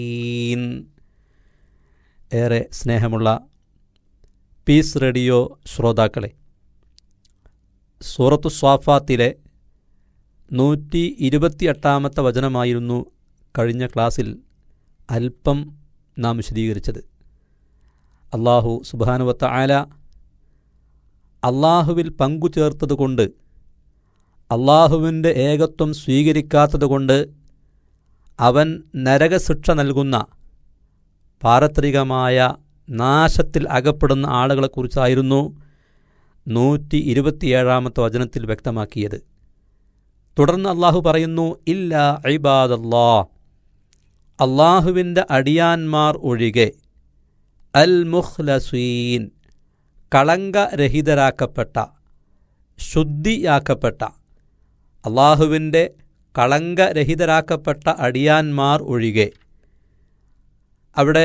ഈൻ. ഏറെ സ്നേഹമുള്ള piece radio ശ്രോതാക്കളെ സൂറത്തു സ്വാഫാത്തിലെ നൂറ്റി ഇരുപത്തിയെട്ടാമത്തെ വചനമായിരുന്നു കഴിഞ്ഞ ക്ലാസ്സിൽ അല്പം നാം വിശദീകരിച്ചത് അള്ളാഹു സുബാനുവത്ത ആല അള്ളാഹുവിൽ പങ്കു ചേർത്തതുകൊണ്ട് അള്ളാഹുവിൻ്റെ ഏകത്വം സ്വീകരിക്കാത്തതുകൊണ്ട് അവൻ നരകശിക്ഷ നൽകുന്ന പാരത്രികമായ നാശത്തിൽ അകപ്പെടുന്ന ആളുകളെക്കുറിച്ചായിരുന്നു നൂറ്റി ഇരുപത്തിയേഴാമത്തെ വചനത്തിൽ വ്യക്തമാക്കിയത് തുടർന്ന് അള്ളാഹു പറയുന്നു ഇല്ല ഇബാദല്ലാ അള്ളാഹുവിൻ്റെ അടിയാന്മാർ ഒഴികെ അൽ മുഖ്ലസീൻ കളങ്കരഹിതരാക്കപ്പെട്ട ശുദ്ധിയാക്കപ്പെട്ട അള്ളാഹുവിൻ്റെ കളങ്കരഹിതരാക്കപ്പെട്ട അടിയാന്മാർ ഒഴികെ അവിടെ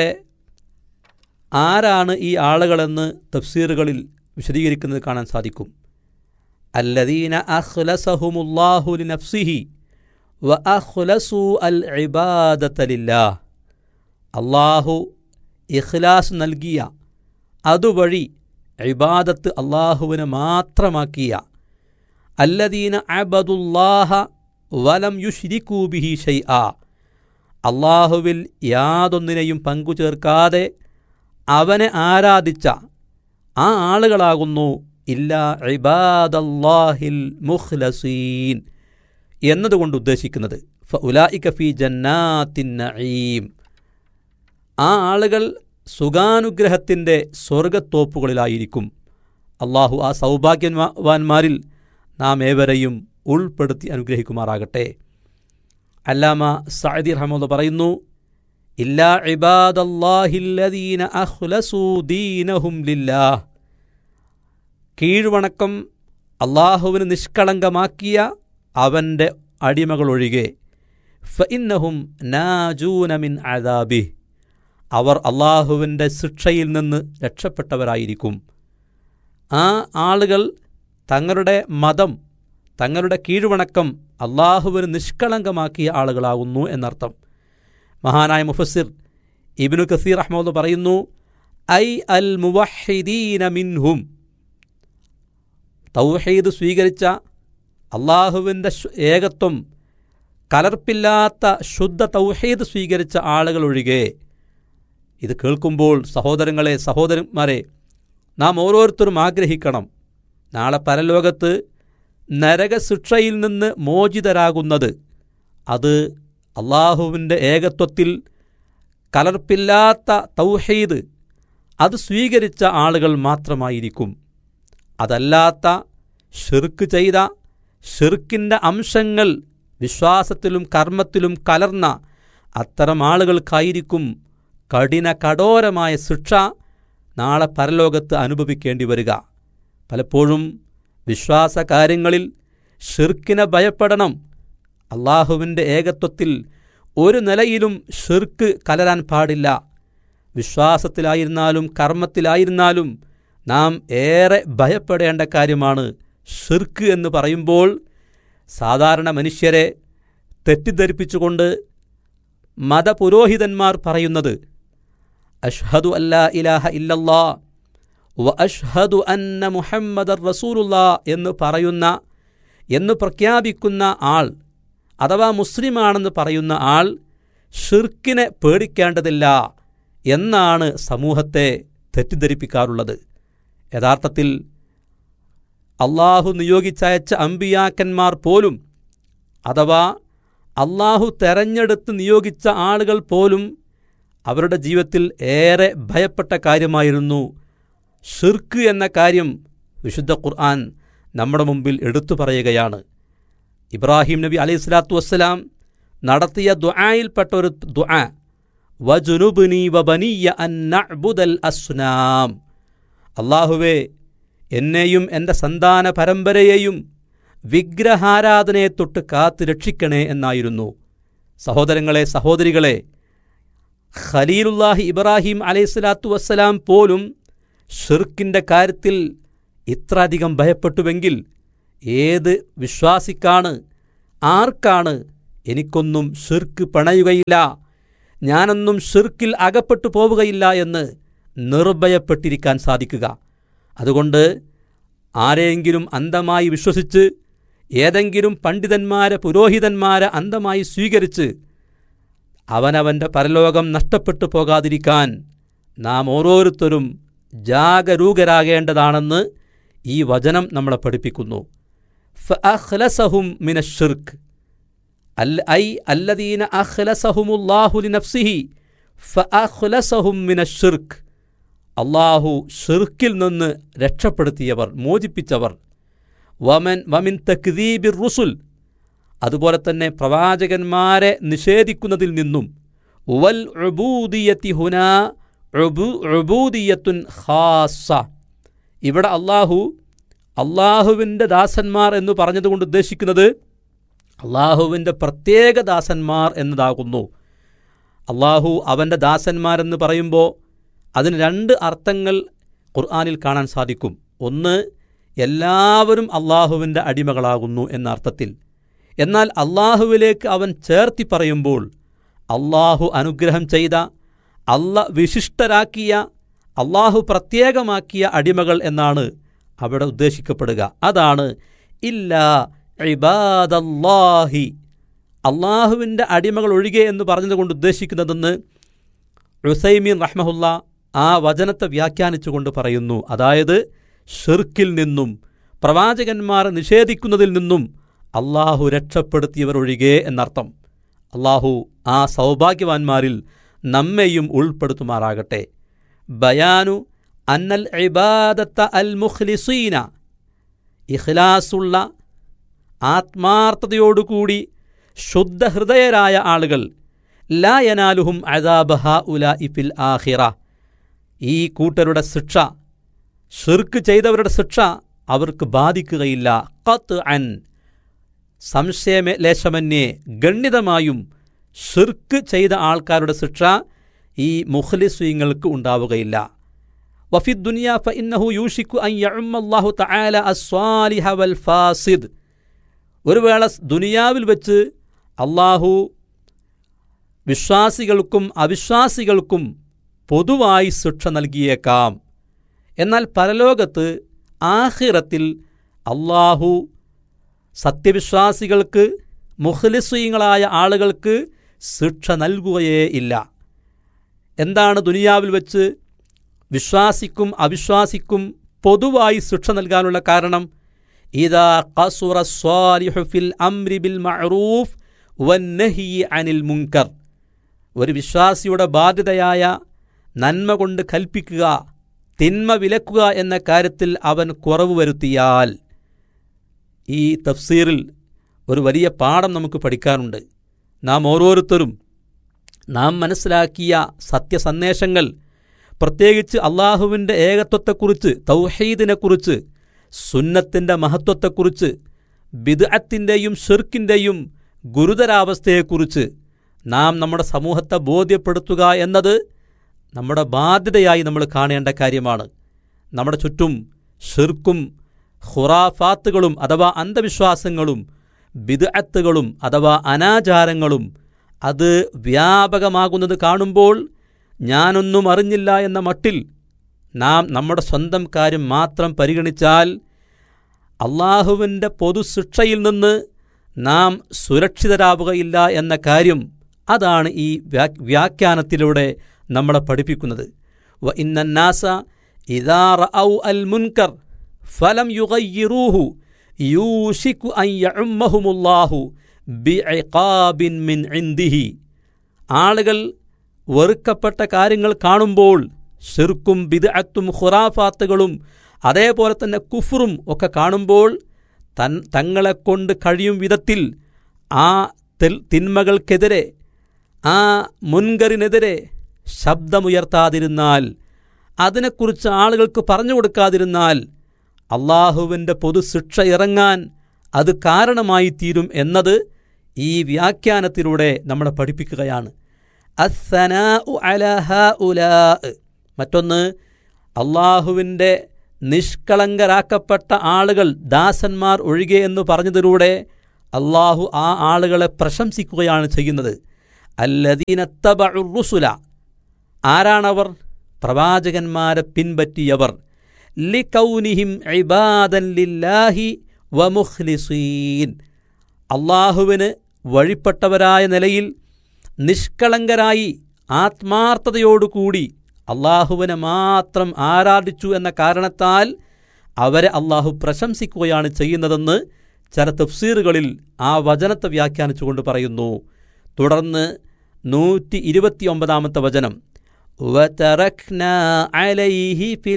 ആരാണ് ഈ ആളുകളെന്ന് തഫ്സീറുകളിൽ വിശദീകരിക്കുന്നത് കാണാൻ സാധിക്കും അല്ലദീന അഖ്ലസഹുമുല്ലാഹു ലിനഫ്സിഹി വ അഖ്ലസു അൽ ഇബാദത്തലില്ലാ അള്ളാഹു ഇഖ്ലാസ് നൽകിയ അതുവഴി ഇബാദത്ത് അള്ളാഹുവിനെ മാത്രമാക്കിയ അല്ലദീന അബദുല്ലാഹ വലം യുഷിരിക്കൂബിഹി ഷൈ ആ അള്ളാഹുവിൽ യാതൊന്നിനെയും പങ്കുചേർക്കാതെ അവനെ ആരാധിച്ച ആ ആളുകളാകുന്നു ഇല്ല ഇബാദല്ലാഹിൽ മുഖ്ലസീൻ എന്നതുകൊണ്ട് ഉദ്ദേശിക്കുന്നത് ഫ ഉലായിക ഫി ജന്നാത്തിൻ നഈം ആ ആളുകൾ സുഖാനുഗ്രഹത്തിൻ്റെ സ്വർഗത്തോപ്പുകളിലായിരിക്കും അള്ളാഹു ആ സൗഭാഗ്യവാന്മാരിൽ നാം ഏവരെയും ഉൾപ്പെടുത്തി അനുഗ്രഹിക്കുമാറാകട്ടെ അല്ലാമ സഅദി റഹ്മുള്ള പറയുന്നു ഇല്ലാ ഇബാദല്ലാഹില്ലദീന അഖ്ലസൂ ദീനഹും ലില്ലാഹ് കീഴ്വണക്കം അള്ളാഹുവിന് നിഷ്കളങ്കമാക്കിയ അവൻ്റെ അടിമകളൊഴികെ ഫഇന്നഹും നാജൂനമിൻ അദാബി അവർ അള്ളാഹുവിൻ്റെ ശിക്ഷയിൽ നിന്ന് രക്ഷപ്പെട്ടവരായിരിക്കും ആ ആളുകൾ തങ്ങളുടെ മതം തങ്ങളുടെ കീഴ്വണക്കം അള്ളാഹുവിന് നിഷ്കളങ്കമാക്കിയ ആളുകളാകുന്നു എന്നർത്ഥം മഹാനായ മുഫസ്സിർ ഇബിനു കസീർ അഹമ്മദ് പറയുന്നു ഐ അൽ മുവഹിദീന മിൻഹും തൗഹീദ് സ്വീകരിച്ച അള്ളാഹുവിൻ്റെ ഏകത്വം കലർപ്പില്ലാത്ത ശുദ്ധ തൗഹീദ് സ്വീകരിച്ച ആളുകൾ ഒഴികെ ഇത് കേൾക്കുമ്പോൾ സഹോദരങ്ങളെ സഹോദരന്മാരെ നാം ഓരോരുത്തരും ആഗ്രഹിക്കണം നാളെ പരലോകത്ത് നരകശിക്ഷയിൽ നിന്ന് മോചിതരാകുന്നത് അത് അള്ളാഹുവിൻ്റെ ഏകത്വത്തിൽ കലർപ്പില്ലാത്ത തൗഹീദ് അത് സ്വീകരിച്ച ആളുകൾ മാത്രമായിരിക്കും അതല്ലാത്ത ഷിർക്ക് ചെയ്ത ഷിർക്കിൻ്റെ അംശങ്ങൾ വിശ്വാസത്തിലും കർമ്മത്തിലും കലർന്ന അത്തരം ആളുകൾക്കായിരിക്കും കഠിന കഠോരമായ ശിക്ഷ നാളെ പരലോകത്ത് അനുഭവിക്കേണ്ടി വരിക പലപ്പോഴും വിശ്വാസകാര്യങ്ങളിൽ ഷിർക്കിനെ ഭയപ്പെടണം അള്ളാഹുവിൻ്റെ ഏകത്വത്തിൽ ഒരു നിലയിലും ഷിർക്ക് കലരാൻ പാടില്ല വിശ്വാസത്തിലായിരുന്നാലും കർമ്മത്തിലായിരുന്നാലും നാം ഏറെ ഭയപ്പെടേണ്ട കാര്യമാണ് ഷിർക്ക് എന്ന് പറയുമ്പോൾ സാധാരണ മനുഷ്യരെ തെറ്റിദ്ധരിപ്പിച്ചുകൊണ്ട് മതപുരോഹിതന്മാർ പറയുന്നത് അഷ്ഹദു അല്ലാ ഇലാഹ ഇല്ലല്ലാ വ അഷ്ഹദു അന്ന മുഹമ്മദർ റസൂലുള്ള എന്ന് പറയുന്ന എന്ന് പ്രഖ്യാപിക്കുന്ന ആൾ അഥവാ മുസ്ലിമാണെന്ന് പറയുന്ന ആൾ ഷിർക്കിനെ പേടിക്കേണ്ടതില്ല എന്നാണ് സമൂഹത്തെ തെറ്റിദ്ധരിപ്പിക്കാറുള്ളത് യഥാർത്ഥത്തിൽ അള്ളാഹു നിയോഗിച്ചയച്ച അമ്പിയാക്കന്മാർ പോലും അഥവാ അള്ളാഹു തെരഞ്ഞെടുത്ത് നിയോഗിച്ച ആളുകൾ പോലും അവരുടെ ജീവിതത്തിൽ ഏറെ ഭയപ്പെട്ട കാര്യമായിരുന്നു ഷിർക്ക് എന്ന കാര്യം വിശുദ്ധ ഖുർആൻ നമ്മുടെ മുമ്പിൽ എടുത്തു പറയുകയാണ് ഇബ്രാഹിം നബി അലൈഹി സ്വലാത്തു വസ്സലാം നടത്തിയ ദുആയിൽപ്പെട്ട ഒരു ദുആ വജുനുബിനി വബനിയ അൻ നഅ്ബുദൽ അസ്നാം അള്ളാഹുവേ എന്നെയും എൻ്റെ സന്താന പരമ്പരയെയും വിഗ്രഹാരാധനയെ തൊട്ട് കാത്തു രക്ഷിക്കണേ എന്നായിരുന്നു സഹോദരങ്ങളെ സഹോദരികളെ ഖലീലുല്ലാഹി ഇബ്രാഹിം അലൈഹിസ്സലാത്തു വസ്സലാം പോലും ഷിർക്കിൻ്റെ കാര്യത്തിൽ ഇത്ര അധികം ഭയപ്പെട്ടുവെങ്കിൽ ഏത് വിശ്വാസിക്കാണ് ആർക്കാണ് എനിക്കൊന്നും ഷിർക്ക് പണയുകയില്ല ഞാനൊന്നും ഷിർക്കിൽ അകപ്പെട്ടു പോവുകയില്ല എന്ന് നിർഭയപ്പെട്ടിരിക്കാൻ സാധിക്കുക അതുകൊണ്ട് ആരെയെങ്കിലും അന്ധമായി വിശ്വസിച്ച് ഏതെങ്കിലും പണ്ഡിതന്മാരെ പുരോഹിതന്മാരെ അന്ധമായി സ്വീകരിച്ച് അവനവൻ്റെ പരലോകം നഷ്ടപ്പെട്ടു പോകാതിരിക്കാൻ നാം ഓരോരുത്തരും ജാഗരൂകരാകേണ്ടതാണെന്ന് ഈ വചനം നമ്മളെ പഠിപ്പിക്കുന്നു ഫഅഖ്ലസഹും മിനശ്ശിർക്ക് അൽ ഐ അല്ലദീന അഖ്ലസഹുമുല്ലാഹു ലിനഫ്സിഹി ഫഅഖ്ലസഹും മിനശ്ശിർക്ക് അള്ളാഹു ഷിർക്കിൽ നിന്ന് രക്ഷപ്പെടുത്തിയവർ മോചിപ്പിച്ചവർ വമൻ വമിൻ തക്ദീബിർ റുസുൽ അതുപോലെ തന്നെ പ്രവാചകന്മാരെ നിഷേധിക്കുന്നതിൽ നിന്നും വൽ ഉബൂദിയത്തി ഹുന ഉബൂദിയത്തുൻ ഖാസ ഇവിടെ അള്ളാഹു അള്ളാഹുവിൻ്റെ ദാസന്മാർ എന്ന് പറഞ്ഞതുകൊണ്ട് ഉദ്ദേശിക്കുന്നത് അള്ളാഹുവിൻ്റെ പ്രത്യേക ദാസന്മാർ എന്നതാകുന്നു അള്ളാഹു അവൻ്റെ ദാസന്മാരെന്ന് പറയുമ്പോൾ അതിന് രണ്ട് അർത്ഥങ്ങൾ ഖുർആാനിൽ കാണാൻ സാധിക്കും ഒന്ന് എല്ലാവരും അള്ളാഹുവിൻ്റെ അടിമകളാകുന്നു എന്ന അർത്ഥത്തിൽ എന്നാൽ അള്ളാഹുവിലേക്ക് അവൻ ചേർത്തി പറയുമ്പോൾ അള്ളാഹു അനുഗ്രഹം ചെയ്ത അല്ല വിശിഷ്ടരാക്കിയ അള്ളാഹു പ്രത്യേകമാക്കിയ അടിമകൾ എന്നാണ് അവിടെ ഉദ്ദേശിക്കപ്പെടുക അതാണ് ഇല്ലാ ഇബാദല്ലാഹി അള്ളാഹുവിൻ്റെ അടിമകൾ ഒഴികെ എന്ന് പറഞ്ഞതുകൊണ്ട് ഉദ്ദേശിക്കുന്നതെന്ന് റുസൈമീൻ റഹ്മഹുല്ല ആ വചനത്തെ വ്യാഖ്യാനിച്ചുകൊണ്ട് പറയുന്നു അതായത് ഷിർക്കിൽ നിന്നും പ്രവാചകന്മാർ നിഷേധിക്കുന്നതിൽ നിന്നും അള്ളാഹു രക്ഷപ്പെടുത്തിയവർ ഒഴികെ എന്നർത്ഥം അള്ളാഹു ആ സൗഭാഗ്യവാന്മാരിൽ നമ്മെയും ഉൾപ്പെടുത്തുമാറാകട്ടെ ബയാനു അന്നൽ ഇബാദത്ത അൽ മുഖ്ലിസീന ഇഖ്ലാസുള്ള ആത്മാർത്ഥതയോടുകൂടി ശുദ്ധഹൃദയരായ ആളുകൾ ലായനാലുഹും അദാബഹ ഉല ഇഫിൽ ആഹിറ ഈ കൂട്ടരുടെ ശിക്ഷ ഷിർക്ക് ചെയ്തവരുടെ ശിക്ഷ അവർക്ക് ബാധിക്കുകയില്ല കത്ത് അൻ സംശയമേ ലേശമന്യേ ഗണ്യതമായും ഷിർക്ക് ചെയ്ത ആൾക്കാരുടെ ശിക്ഷ ഈ മുഖ്ലിസ്വീങ്ങൾക്ക് ഉണ്ടാവുകയില്ല വഫി ദുനിയ ഫ ഇന്നഹു യൂഷിക്കു അൻ യഅമ്മല്ലാഹു തആല അസ്വാലിഹ വൽ ഫാസിദ് ഒരു വേള ദുനിയാവിൽ വെച്ച് അള്ളാഹു വിശ്വാസികൾക്കും അവിശ്വാസികൾക്കും പൊതുവായി ശിക്ഷ നൽകിയേക്കാം എന്നാൽ പരലോകത്ത് ആഹിറത്തിൽ അള്ളാഹു സത്യവിശ്വാസികൾക്ക് മുഖ്ലിസ്വീങ്ങളായ ആളുകൾക്ക് ശിക്ഷ നൽകുകയേ ഇല്ല എന്താണ് ദുനിയാവിൽ വെച്ച് വിശ്വാസിക്കും അവിശ്വാസിക്കും പൊതുവായി ശിക്ഷ നൽകാനുള്ള കാരണം ഇതാ ഖസുറ സ്വാലിഹു ഫിൽ അംരി ബിൽ മഅറൂഫ് വന്നഹി അനിൽ മുങ്കർ ഒരു വിശ്വാസിയുടെ ബാധ്യതയായ നന്മ കൊണ്ട് കൽപ്പിക്കുക തിന്മ വിലക്കുക എന്ന കാര്യത്തിൽ അവൻ കുറവ് വരുത്തിയാൽ ഈ തഫ്സീറിൽ ഒരു വലിയ പാഠം നമുക്ക് പഠിക്കാനുണ്ട് നാം ഓരോരുത്തരും നാം മനസ്സിലാക്കിയ സത്യസന്ദേശങ്ങൾ പ്രത്യേകിച്ച് അള്ളാഹുവിൻ്റെ ഏകത്വത്തെക്കുറിച്ച് തൗഹീദിനെക്കുറിച്ച് സുന്നത്തിൻ്റെ മഹത്വത്തെക്കുറിച്ച് ബിദ്അത്തിൻ്റെയും ഷിർക്കിൻ്റെയും ഗുരുതരാവസ്ഥയെക്കുറിച്ച് നാം നമ്മുടെ സമൂഹത്തെ ബോധ്യപ്പെടുത്തുക എന്നത് നമ്മുടെ ബാധ്യതയായി നമ്മൾ കാണേണ്ട കാര്യമാണ് നമ്മുടെ ചുറ്റും ഷിർക്കും ഖുറാഫാത്തുകളും അഥവാ അന്ധവിശ്വാസങ്ങളും ബിദ്അത്തുകളും അഥവാ അനാചാരങ്ങളും അത് വ്യാപകമാകുന്നത് കാണുമ്പോൾ ഞാനൊന്നും അറിഞ്ഞില്ല എന്ന മട്ടിൽ നാം നമ്മുടെ സ്വന്തം കാര്യം മാത്രം പരിഗണിച്ചാൽ അള്ളാഹുവിൻ്റെ പൊതുശിക്ഷയിൽ നിന്ന് നാം സുരക്ഷിതരാവുകയില്ല എന്ന കാര്യം അതാണ് ഈ വ്യാഖ്യാനത്തിലൂടെ നമ്മളെ പഠിപ്പിക്കുന്നത് വ ഇന്നാസ ഇദാർ ഔ അൽ മുൻകർ ഫലം യുഗയ്യിറൂഹു യൂഷിക്കു അൻ യഉമ്മഹുമുല്ലാഹു ബിഇഖാബിൻ മിൻ ഇൻദിഹി ആളുകൾ വെറുക്കപ്പെട്ട കാര്യങ്ങൾ കാണുമ്പോൾ ഷിർക്കും ബിദ്അത്തും ഖുറാഫാത്തുകളും അതേപോലെ തന്നെ കുഫറും ഒക്കെ കാണുമ്പോൾ തൻ തങ്ങളെക്കൊണ്ട് കഴിയും വിധത്തിൽ ആ തിന്മകൾക്കെതിരെ ആ മുൻകറിനെതിരെ ശബ്ദമുയർത്താതിരുന്നാൽ അതിനെക്കുറിച്ച് ആളുകൾക്ക് പറഞ്ഞു കൊടുക്കാതിരുന്നാൽ അള്ളാഹുവിൻ്റെ പൊതുശിക്ഷ ഇറങ്ങാൻ അത് കാരണമായി തീരും എന്നത് ഈ വ്യാഖ്യാനത്തിലൂടെ നമ്മളെ പഠിപ്പിക്കുകയാണ് അസനാ അലഹ ഉലാ മറ്റൊന്ന് അള്ളാഹുവിൻ്റെ നിഷ്കളങ്കരാക്കപ്പെട്ട ആളുകൾ ദാസന്മാർ ഒഴികെ എന്ന് പറഞ്ഞതിലൂടെ അള്ളാഹു ആ ആളുകളെ പ്രശംസിക്കുകയാണ് ചെയ്യുന്നത് അല്ലദീനത്തബഉർ റുസുല ആരാണവർ പ്രവാചകന്മാരെ പിൻപറ്റിയവർ ലികൗനിഹിം ഇബാദൻ ലില്ലാഹി വമുഖ്ലിസീൻ അള്ളാഹുവിന് വഴിപ്പെട്ടവരായ നിലയിൽ നിഷ്കളങ്കരായി ആത്മാർത്ഥതയോടുകൂടി അള്ളാഹുവിനെ മാത്രം ആരാധിച്ചു എന്ന കാരണത്താൽ അവരെ അള്ളാഹു പ്രശംസിക്കുകയാണ് ചെയ്യുന്നതെന്ന് ചില തഫ്സീറുകളിൽ ആ വചനത്തെ വ്യാഖ്യാനിച്ചുകൊണ്ട് പറയുന്നു തുടർന്ന് നൂറ്റി ഇരുപത്തിയൊമ്പതാമത്തെ വചനം وَتَرَكْنَا عَلَيْهِ فِي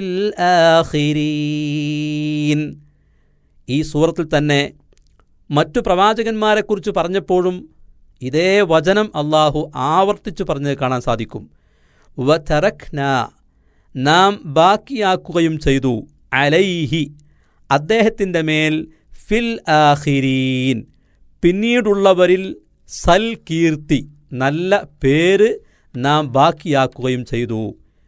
الْآخِرِينَ ഈ സൂറത്തിൽ തന്നെ മറ്റു പ്രവാചകന്മാരെക്കുറിച്ച് പറഞ്ഞപ്പോഴും ഇതേ വചനം അള്ളാഹു ആവർത്തിച്ചു പറഞ്ഞത് കാണാൻ സാധിക്കും വതറഖ്ന നാം ബാക്കിയാക്കുകയും ചെയ്തു അലൈഹി അദ്ദേഹത്തിൻ്റെ മേൽ ഫിൽ ആഖിരീൻ പിന്നീടുള്ളവരിൽ സൽ കീർത്തി നല്ല പേര് നാം ബാക്കിയാക്കുകയും ചെയ്തു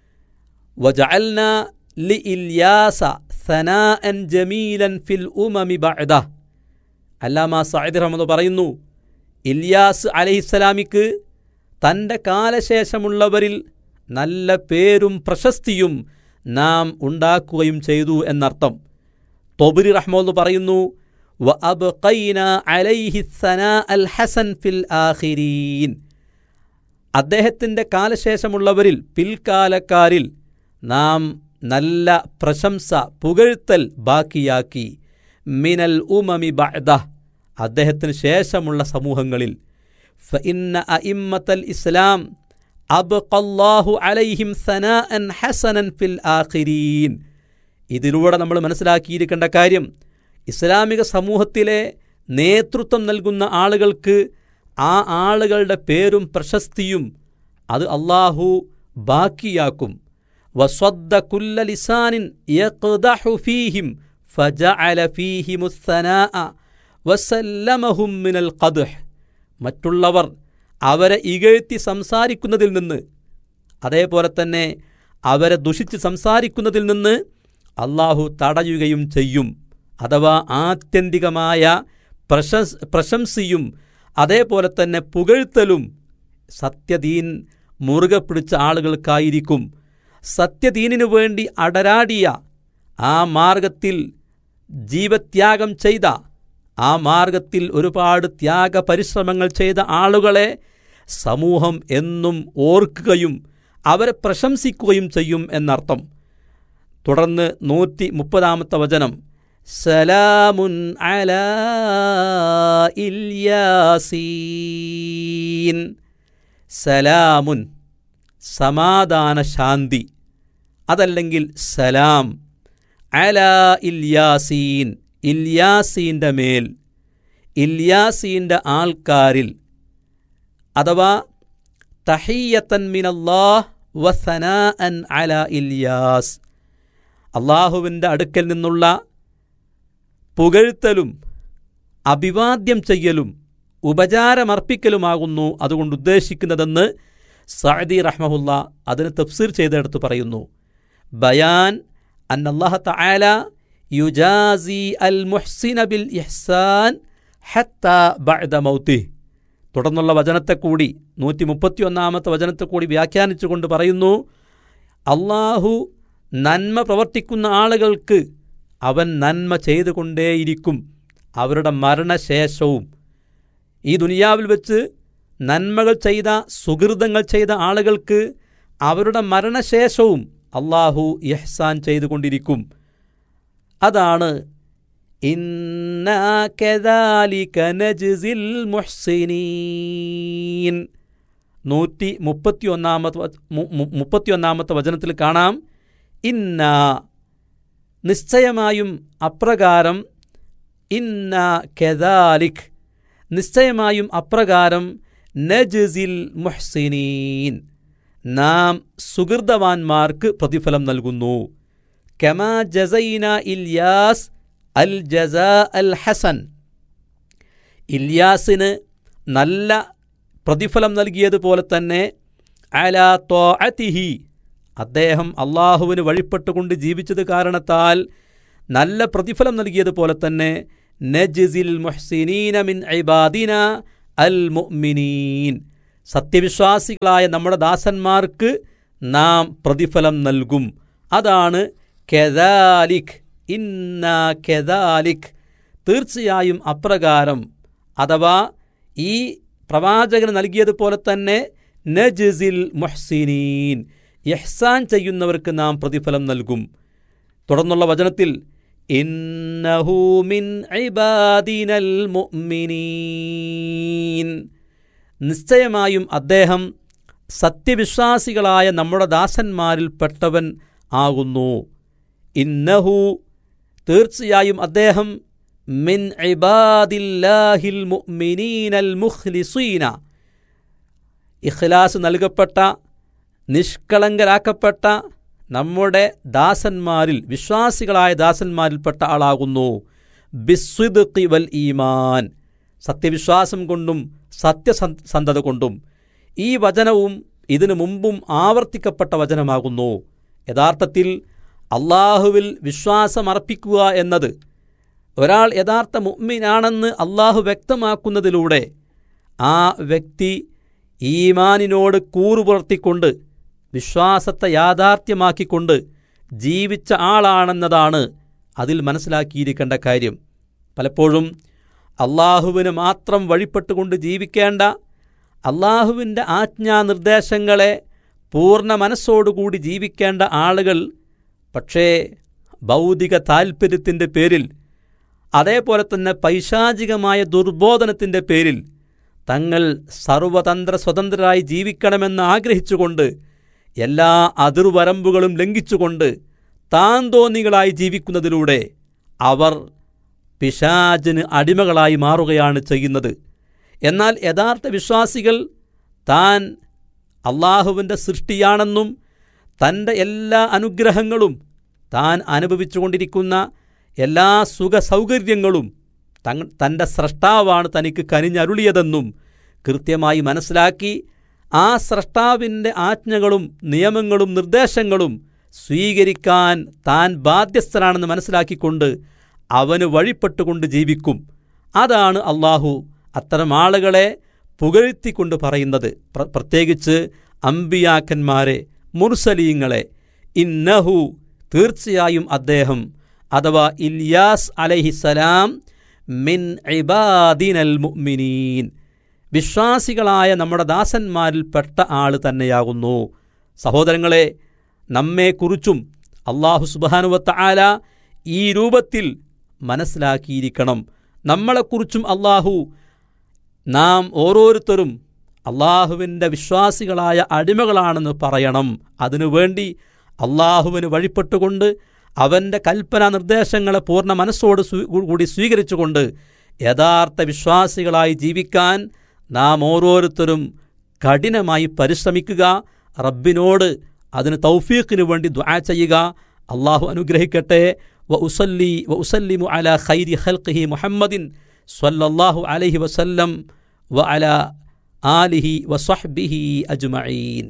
വജഅൽന ലി ഇല്യാസ സനാഅൻ ജമീലൻ ഫിൽ ഉമമി ബഅദ അല്ലാമ സഅദ് റഹ്മദ് പറയുന്നു ഇല്യാസ് അലൈഹിസ്സലാമിക്ക് തൻ്റെ കാലശേഷമുള്ളവരിൽ നല്ല പേരും പ്രശസ്തിയും നാം ഉണ്ടാക്കുകയും ചെയ്തു എന്നർത്ഥം തൊബുരി റഹ്മോന്ന് പറയുന്നു വ അബ്ഖൈന അലൈഹി സനാ അൽ ഹസൻ ഫിൽ ആഖിരീൻ അദ്ദേഹത്തിൻ്റെ കാലശേഷമുള്ളവരിൽ പിൽക്കാലക്കാരിൽ നാം നല്ല പ്രശംസ പുകഴ്ത്തൽ ബാക്കിയാക്കി മിനൽ ഉമമി ബഅദ അദ്ദേഹത്തിന് ശേഷമുള്ള സമൂഹങ്ങളിൽ ഫഇന്ന അഇമ്മത്തൽ ഇസ്ലാം അബ്ഖല്ലാഹു അലൈഹിം സനാഅൻ ഹസനൻ ഫിൽ ആഖിരീൻ ഇതിലൂടെ നമ്മൾ മനസ്സിലാക്കിയിരിക്കേണ്ട കാര്യം ഇസ്ലാമിക സമൂഹത്തിലെ നേതൃത്വം നൽകുന്ന ആളുകൾക്ക് ആ ആളുകളുടെ പേരും പ്രശസ്തിയും അത് അള്ളാഹു ബാക്കിയാക്കും വസ്വദ്ദ കുല്ല ലിസാനിൻ യഖ്ദഹു ഫീഹിം ഫജഅല ഫീഹിമുസ്സനാഅ വസല്ലമഹും മിനൽ ഖദ്ഹ് മറ്റുള്ളവർ അവരെ ഇകഴ്ത്തി സംസാരിക്കുന്നതിൽ നിന്ന് അതേപോലെ തന്നെ അവരെ ദുഷിച്ച് സംസാരിക്കുന്നതിൽ നിന്ന് അള്ളാഹു തടയുകയും ചെയ്യും അഥവാ ആത്യന്തികമായ പ്രശംസ് പ്രശംസയും അതേപോലെ തന്നെ പുകഴ്ത്തലും സത്യദീൻ മുറുകെ പിടിച്ച ആളുകൾക്കായിരിക്കും സത്യദീനിനു വേണ്ടി അടരാടിയ ആ മാർഗത്തിൽ ജീവത്യാഗം ചെയ്ത ആ മാർഗത്തിൽ ഒരുപാട് ത്യാഗ പരിശ്രമങ്ങൾ ചെയ്ത ആളുകളെ സമൂഹം എന്നും ഓർക്കുകയും അവരെ പ്രശംസിക്കുകയും ചെയ്യും എന്നർത്ഥം തുടർന്ന് നൂറ്റി മുപ്പതാമത്തെ വചനം സലാമുൻ അല ഇല്യാസീൻ സലാമുൻ സമാധാന ശാന്തി അതല്ലെങ്കിൽ സലാം അല ഇല്യാസീൻ ഇല്യാസീൻ്റെ മേൽ ഇല്യാസീൻ്റെ ആൾക്കാരിൽ അഥവാ തഹീയത്തൻ മിനല്ലാഹ് വസനാ അൻ അല ഇല്യാസ് അള്ളാഹുവിൻ്റെ അടുക്കൽ നിന്നുള്ള പുകഴ്ത്തലും അഭിവാദ്യം ചെയ്യലും ഉപചാരമർപ്പിക്കലുമാകുന്നു അതുകൊണ്ട് ഉദ്ദേശിക്കുന്നതെന്ന് സഅദി റഹ്മഹുല്ല അതിന് തഫ്സീർ ചെയ്തെടുത്ത് പറയുന്നു ബയാൻ അൻ അള്ളാഹ തആല യുജാസി അൽ മുഹ്സിന ബിൽ ഇഹ്സാൻ ഹത്ത ബഅദ മൗത്തി തുടർന്നുള്ള വചനത്തെ കൂടി നൂറ്റി മുപ്പത്തിയൊന്നാമത്തെ വചനത്തെ കൂടി വ്യാഖ്യാനിച്ചുകൊണ്ട് പറയുന്നു അള്ളാഹു നന്മ പ്രവർത്തിക്കുന്ന ആളുകൾക്ക് അവൻ നന്മ ചെയ്തുകൊണ്ടേയിരിക്കും അവരുടെ മരണശേഷവും ഈ ദുനിയാവിൽ വെച്ച് നന്മകൾ ചെയ്ത സുഹൃതങ്ങൾ ചെയ്ത ആളുകൾക്ക് അവരുടെ മരണശേഷവും അള്ളാഹു ഇഹ്സാൻ ചെയ്തുകൊണ്ടിരിക്കും അതാണ് മുഹ്സിനീൻ നൂറ്റി മുപ്പത്തിയൊന്നാമത്തെ മുപ്പത്തിയൊന്നാമത്തെ വചനത്തിൽ കാണാം ഇന്ന നിശ്ചയമായും അപ്രകാരം ഇന്ന കെദാലിഖ് നിശ്ചയമായും അപ്രകാരം നജിസിൽ മുഹ്സിനീൻ നാം സുഹൃതവാന്മാർക്ക് പ്രതിഫലം നൽകുന്നു കമാ ജസൈന ഇല്യാസ് അൽ ജസ അൽ ഹസൻ ഇല്യാസിന് നല്ല പ്രതിഫലം നൽകിയതുപോലെ തന്നെ അലാ തോഅത്തിഹി അദ്ദേഹം അള്ളാഹുവിന് വഴിപ്പെട്ടുകൊണ്ട് ജീവിച്ചത് കാരണത്താൽ നല്ല പ്രതിഫലം നൽകിയതുപോലെ തന്നെ നജിസിൽ മുഹ്സിനീന മിൻ ഇബാദിന അൽ മുഅ്മിനീൻ സത്യവിശ്വാസികളായ നമ്മുടെ ദാസന്മാർക്ക് നാം പ്രതിഫലം നൽകും അതാണ് കെദാലിക് ഇന്ന കെദാലിക് തീർച്ചയായും അപ്രകാരം അഥവാ ഈ പ്രവാചകന് നൽകിയതുപോലെ തന്നെ നജിസിൽ മുഹ്സിനീൻ ഇഹ്സാൻ ചെയ്യുന്നവർക്ക് നാം പ്രതിഫലം നൽകും തുടർന്നുള്ള വചനത്തിൽ ഇന്നഹു മിൻ ഇബാദിനൽ മുഅ്മിനീൻ നിശ്ചയമായും അദ്ദേഹം സത്യവിശ്വാസികളായ നമ്മുടെ ദാസന്മാരിൽ പെട്ടവൻ ആകുന്നു ഇന്നഹു തീർച്ചയായും അദ്ദേഹം മിൻ ഇബാദില്ലാഹിൽ മുഅ്മിനീനൽ മുഖ്ലിസീന ഇഖ്ലാസ് നൽകപ്പെട്ട നിഷ്കളങ്കരാക്കപ്പെട്ട നമ്മുടെ ദാസന്മാരിൽ വിശ്വാസികളായ ദാസന്മാരിൽപ്പെട്ട ആളാകുന്നു ബിസ്വിദ്ഖി വൽ ഈമാൻ സത്യവിശ്വാസം കൊണ്ടും സത്യസന്ധത കൊണ്ടും ഈ വചനവും ഇതിനു മുമ്പും ആവർത്തിക്കപ്പെട്ട വചനമാകുന്നു യഥാർത്ഥത്തിൽ അള്ളാഹുവിൽ വിശ്വാസമർപ്പിക്കുക എന്നത് ഒരാൾ യഥാർത്ഥ മുഅ്മിനാണെന്ന് അള്ളാഹു വ്യക്തമാക്കുന്നതിലൂടെ ആ വ്യക്തി ഈമാനിനോട് കൂറുപുലർത്തിക്കൊണ്ട് വിശ്വാസത്തെ യാഥാർത്ഥ്യമാക്കിക്കൊണ്ട് ജീവിച്ച ആളാണെന്നതാണ് അതിൽ മനസ്സിലാക്കിയിരിക്കേണ്ട കാര്യം പലപ്പോഴും അള്ളാഹുവിന് മാത്രം വഴിപ്പെട്ടുകൊണ്ട് ജീവിക്കേണ്ട അള്ളാഹുവിൻ്റെ ആജ്ഞാനിർദ്ദേശങ്ങളെ പൂർണ്ണ മനസ്സോടുകൂടി ജീവിക്കേണ്ട ആളുകൾ പക്ഷേ ഭൗതിക താൽപ്പര്യത്തിൻ്റെ പേരിൽ അതേപോലെ തന്നെ പൈശാചികമായ ദുർബോധനത്തിൻ്റെ പേരിൽ തങ്ങൾ സർവതന്ത്ര സ്വതന്ത്രരായി ജീവിക്കണമെന്ന് ആഗ്രഹിച്ചുകൊണ്ട് എല്ലാ അതിർവരമ്പുകളും ലംഘിച്ചുകൊണ്ട് താൻ തോന്നികളായി ജീവിക്കുന്നതിലൂടെ അവർ പിശാചിന് അടിമകളായി മാറുകയാണ് ചെയ്യുന്നത് എന്നാൽ യഥാർത്ഥ വിശ്വാസികൾ താൻ അള്ളാഹുവിൻ്റെ സൃഷ്ടിയാണെന്നും തൻ്റെ എല്ലാ അനുഗ്രഹങ്ങളും താൻ അനുഭവിച്ചുകൊണ്ടിരിക്കുന്ന എല്ലാ സുഖ സൗകര്യങ്ങളും തങ് തൻ്റെ സ്രഷ്ടാവാണ് തനിക്ക് കനിഞ്ഞരുളിയതെന്നും കൃത്യമായി മനസ്സിലാക്കി ആ സ്രഷ്ടാവിൻ്റെ ആജ്ഞകളും നിയമങ്ങളും നിർദ്ദേശങ്ങളും സ്വീകരിക്കാൻ താൻ ബാധ്യസ്ഥനാണെന്ന് മനസ്സിലാക്കിക്കൊണ്ട് അവന് വഴിപ്പെട്ടുകൊണ്ട് ജീവിക്കും അതാണ് അള്ളാഹു അത്തരം ആളുകളെ പുകഴ്ത്തിക്കൊണ്ട് പറയുന്നത് പ്ര പ്രത്യേകിച്ച് അമ്പിയാക്കന്മാരെ മുർസലീങ്ങളെ ഇന്നഹു തീർച്ചയായും അദ്ദേഹം അഥവാ ഇല്യാസ് അലഹിസലാം മിൻ ഇബാദിനൽ മുഅ്മിനീൻ വിശ്വാസികളായ നമ്മുടെ ദാസന്മാരിൽ പെട്ട ആൾ തന്നെയാകുന്നു സഹോദരങ്ങളെ നമ്മെക്കുറിച്ചും അള്ളാഹു സുബാനുവത്ത ആല ഈ രൂപത്തിൽ മനസ്സിലാക്കിയിരിക്കണം നമ്മളെക്കുറിച്ചും അള്ളാഹു നാം ഓരോരുത്തരും അള്ളാഹുവിൻ്റെ വിശ്വാസികളായ അടിമകളാണെന്ന് പറയണം അതിനുവേണ്ടി അള്ളാഹുവിന് വഴിപ്പെട്ടുകൊണ്ട് അവൻ്റെ കൽപ്പന നിർദ്ദേശങ്ങളെ പൂർണ്ണ മനസ്സോട് കൂടി സ്വീകരിച്ചുകൊണ്ട് യഥാർത്ഥ വിശ്വാസികളായി ജീവിക്കാൻ നാം ഓരോരുത്തരും കഠിനമായി പരിശ്രമിക്കുക റബ്ബിനോട് അതിന് തൗഫീഖിനു വേണ്ടി ദ്വാ ചെയ്യുക അള്ളാഹു അനുഗ്രഹിക്കട്ടെ വ ഉസല്ലി വ ഉസല്ലിമു അല ഖൈരി ഖൽഖിഹി മുഹമ്മദിൻ സ്വല്ലല്ലാഹു അലൈഹി വസല്ലം വ അല ആലിഹി വസ്വഹ്ബിഹി അജ്മഈൻ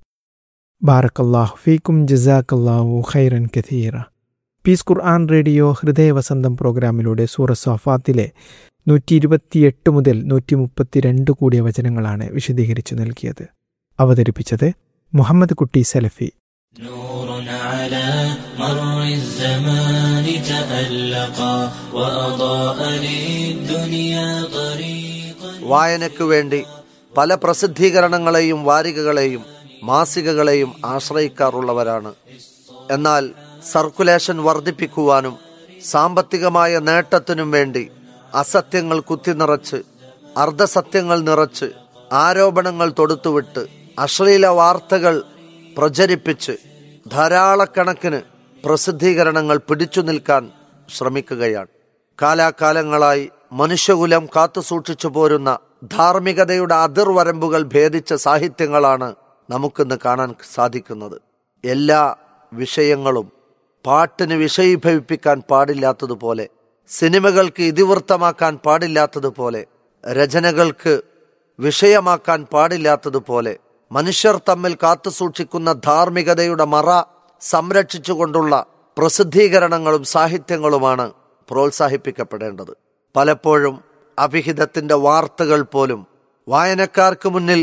ബാറക്കല്ലാഹു ഫീക്കും ജസാക്കല്ലാഹു ഖൈറൻ കഥീറ പീസ് ഖുർആൻ റേഡിയോ ഹൃദയവസന്തം പ്രോഗ്രാമിലൂടെ സൂറ സഫാത്തിലെ നൂറ്റി ഇരുപത്തിയെട്ട് മുതൽ നൂറ്റി മുപ്പത്തിരണ്ട് കൂടിയ വചനങ്ങളാണ് വിശദീകരിച്ചു നൽകിയത് അവതരിപ്പിച്ചത് മുഹമ്മദ് കുട്ടി സലഫി نور على مر الزمان تألقا وأضاء للدنيا طريقا വായനയ്ക്കു വേണ്ടി പല പ്രസിദ്ധീകരണങ്ങളെയും വാരികകളെയും മാസികകളെയും ആശ്രയിക്കാറുള്ളവരാണ് എന്നാൽ സർക്കുലേഷൻ വർദ്ധിപ്പിക്കുവാനും സാമ്പത്തികമായ നേട്ടത്തിനും വേണ്ടി അസത്യങ്ങൾ കുത്തിനിറച്ച് അർദ്ധസത്യങ്ങൾ നിറച്ച് ആരോപണങ്ങൾ തൊടുത്തുവിട്ട് അശ്ലീല വാർത്തകൾ പ്രചരിപ്പിച്ച് ധാരാളക്കണക്കിന് പ്രസിദ്ധീകരണങ്ങൾ പിടിച്ചു നിൽക്കാൻ ശ്രമിക്കുകയാണ് കാലാകാലങ്ങളായി മനുഷ്യകുലം കാത്തുസൂക്ഷിച്ചു പോരുന്ന ധാർമ്മികതയുടെ അതിർവരമ്പുകൾ ഭേദിച്ച സാഹിത്യങ്ങളാണ് നമുക്കിന്ന് കാണാൻ സാധിക്കുന്നത് എല്ലാ വിഷയങ്ങളും പാട്ടിന് വിഷയീഭവിപ്പിക്കാൻ പാടില്ലാത്തതുപോലെ സിനിമകൾക്ക് ഇതിവൃത്തമാക്കാൻ പാടില്ലാത്തതുപോലെ രചനകൾക്ക് വിഷയമാക്കാൻ പാടില്ലാത്തതുപോലെ മനുഷ്യർ തമ്മിൽ കാത്തുസൂക്ഷിക്കുന്ന ധാർമ്മികതയുടെ മറ സംരക്ഷിച്ചുകൊണ്ടുള്ള പ്രസിദ്ധീകരണങ്ങളും സാഹിത്യങ്ങളുമാണ് പ്രോത്സാഹിപ്പിക്കപ്പെടേണ്ടത് പലപ്പോഴും അഭിഹിതത്തിന്റെ വാർത്തകൾ പോലും വായനക്കാർക്ക് മുന്നിൽ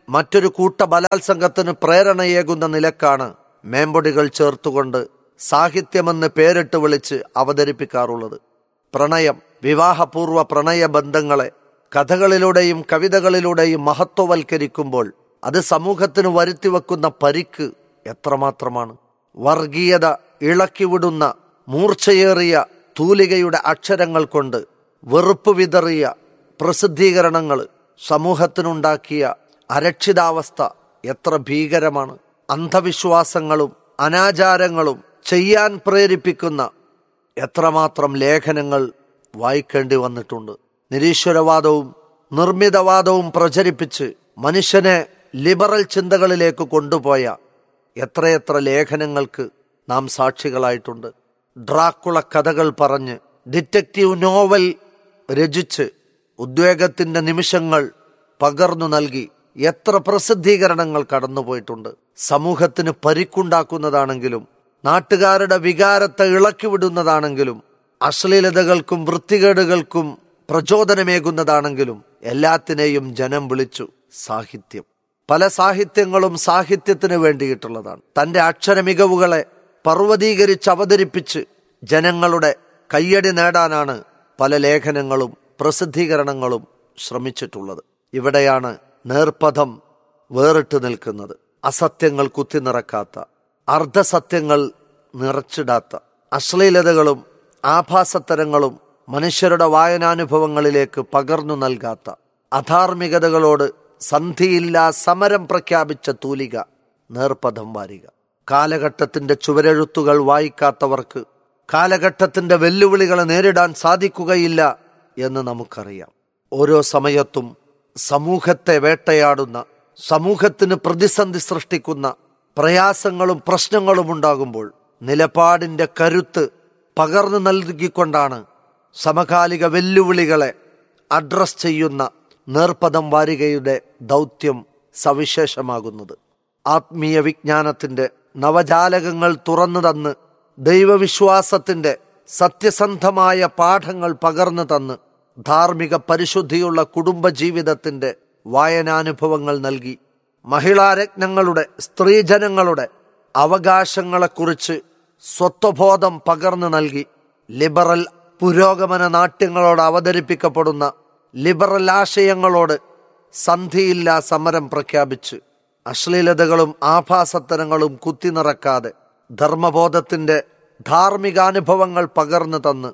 മറ്റൊരു കൂട്ട ബലാത്സംഗത്തിന് പ്രേരണയേകുന്ന നിലക്കാണ് മേമ്പൊടികൾ ചേർത്തുകൊണ്ട് സാഹിത്യമെന്ന് പേരിട്ട് വിളിച്ച് അവതരിപ്പിക്കാറുള്ളത് പ്രണയം വിവാഹപൂർവ്വ പ്രണയ ബന്ധങ്ങളെ കഥകളിലൂടെയും കവിതകളിലൂടെയും മഹത്വവൽക്കരിക്കുമ്പോൾ അത് സമൂഹത്തിന് വരുത്തിവെക്കുന്ന പരിക്ക് എത്രമാത്രമാണ് വർഗീയത ഇളക്കിവിടുന്ന മൂർച്ചയേറിയ തൂലികയുടെ അക്ഷരങ്ങൾ കൊണ്ട് വെറുപ്പ് വിതറിയ പ്രസിദ്ധീകരണങ്ങൾ സമൂഹത്തിനുണ്ടാക്കിയ അരക്ഷിതാവസ്ഥ എത്ര ഭീകരമാണ് അന്ധവിശ്വാസങ്ങളും അനാചാരങ്ങളും ചെയ്യാൻ പ്രേരിപ്പിക്കുന്ന എത്രമാത്രം ലേഖനങ്ങൾ വായിക്കേണ്ടി വന്നിട്ടുണ്ട് നിരീശ്വരവാദവും നിർമ്മിതവാദവും പ്രചരിപ്പിച്ച് മനുഷ്യനെ ലിബറൽ ചിന്തകളിലേക്ക് കൊണ്ടുപോയ എത്രയെത്ര ലേഖനങ്ങൾക്ക് നാം സാക്ഷികളായിട്ടുണ്ട് ഡ്രാക്കുള കഥകൾ പറഞ്ഞ് ഡിറ്റക്റ്റീവ് നോവൽ രചിച്ച് ഉദ്വേഗത്തിന്റെ നിമിഷങ്ങൾ പകർന്നു നൽകി എത്ര പ്രസിദ്ധീകരണങ്ങൾ കടന്നുപോയിട്ടുണ്ട് സമൂഹത്തിന് പരിക്കുണ്ടാക്കുന്നതാണെങ്കിലും നാട്ടുകാരുടെ വികാരത്തെ ഇളക്കിവിടുന്നതാണെങ്കിലും അശ്ലീലതകൾക്കും വൃത്തികേടുകൾക്കും പ്രചോദനമേകുന്നതാണെങ്കിലും എല്ലാത്തിനെയും ജനം വിളിച്ചു സാഹിത്യം പല സാഹിത്യങ്ങളും സാഹിത്യത്തിന് വേണ്ടിയിട്ടുള്ളതാണ് തന്റെ അക്ഷര മികവുകളെ പർവ്വതീകരിച്ച് അവതരിപ്പിച്ച് ജനങ്ങളുടെ കയ്യടി നേടാനാണ് പല ലേഖനങ്ങളും പ്രസിദ്ധീകരണങ്ങളും ശ്രമിച്ചിട്ടുള്ളത് ഇവിടെയാണ് നേർപ്പഥം വേറിട്ട് നിൽക്കുന്നത് അസത്യങ്ങൾ കുത്തിനിറക്കാത്ത അർദ്ധസത്യങ്ങൾ നിറച്ചിടാത്ത അശ്ലീലതകളും ആഭാസത്തരങ്ങളും മനുഷ്യരുടെ വായനാനുഭവങ്ങളിലേക്ക് പകർന്നു നൽകാത്ത അധാർമികതകളോട് സന്ധിയില്ലാ സമരം പ്രഖ്യാപിച്ച തൂലിക നേർപ്പഥം വാരിക കാലഘട്ടത്തിന്റെ ചുവരെഴുത്തുകൾ വായിക്കാത്തവർക്ക് കാലഘട്ടത്തിന്റെ വെല്ലുവിളികളെ നേരിടാൻ സാധിക്കുകയില്ല എന്ന് നമുക്കറിയാം ഓരോ സമയത്തും സമൂഹത്തെ വേട്ടയാടുന്ന സമൂഹത്തിന് പ്രതിസന്ധി സൃഷ്ടിക്കുന്ന പ്രയാസങ്ങളും പ്രശ്നങ്ങളും ഉണ്ടാകുമ്പോൾ നിലപാടിന്റെ കരുത്ത് പകർന്നു നൽകിക്കൊണ്ടാണ് സമകാലിക വെല്ലുവിളികളെ അഡ്രസ് ചെയ്യുന്ന നേർപ്പദം വാരികയുടെ ദൗത്യം സവിശേഷമാകുന്നത് ആത്മീയ വിജ്ഞാനത്തിന്റെ നവജാലകങ്ങൾ തുറന്നു തന്ന് ദൈവവിശ്വാസത്തിന്റെ സത്യസന്ധമായ പാഠങ്ങൾ പകർന്നു തന്ന് ധാർമ്മിക പരിശുദ്ധിയുള്ള കുടുംബജീവിതത്തിന്റെ വായനാനുഭവങ്ങൾ നൽകി മഹിളാരത്നങ്ങളുടെ സ്ത്രീജനങ്ങളുടെ അവകാശങ്ങളെക്കുറിച്ച് സ്വത്വബോധം പകർന്നു നൽകി ലിബറൽ പുരോഗമന നാട്യങ്ങളോട് അവതരിപ്പിക്കപ്പെടുന്ന ലിബറൽ ആശയങ്ങളോട് സന്ധിയില്ലാ സമരം പ്രഖ്യാപിച്ച് അശ്ലീലതകളും ആഭാസത്തരങ്ങളും കുത്തിനിറക്കാതെ ധർമ്മബോധത്തിന്റെ ധാർമ്മികാനുഭവങ്ങൾ പകർന്നു തന്ന്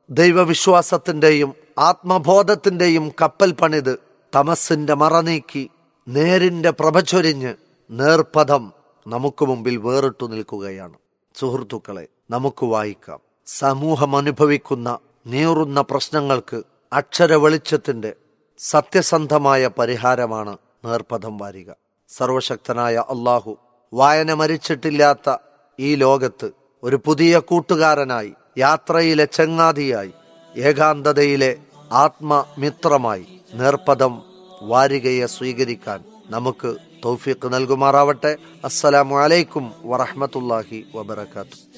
ദൈവവിശ്വാസത്തിന്റെയും ആത്മബോധത്തിന്റെയും കപ്പൽ പണിത് തമസിന്റെ മറനീക്കി നേരിന്റെ പ്രഭചൊരിഞ്ഞ് നേർപഥം നമുക്ക് മുമ്പിൽ വേറിട്ടു നിൽക്കുകയാണ് സുഹൃത്തുക്കളെ നമുക്ക് വായിക്കാം സമൂഹം അനുഭവിക്കുന്ന നീറുന്ന പ്രശ്നങ്ങൾക്ക് അക്ഷര വെളിച്ചത്തിന്റെ സത്യസന്ധമായ പരിഹാരമാണ് നേർപഥം വാരിക സർവശക്തനായ അള്ളാഹു വായന മരിച്ചിട്ടില്ലാത്ത ഈ ലോകത്ത് ഒരു പുതിയ കൂട്ടുകാരനായി യാത്രയിലെ ചങ്ങാതിയായി ഏകാന്തതയിലെ ആത്മമിത്രമായി നേർപദം വാരികയെ സ്വീകരിക്കാൻ നമുക്ക് തൗഫീഖ് നൽകുമാറാവട്ടെ അസ്സലാമു അലൈക്കും വറഹ്മത്തുള്ളാഹി വബറകാതുഹു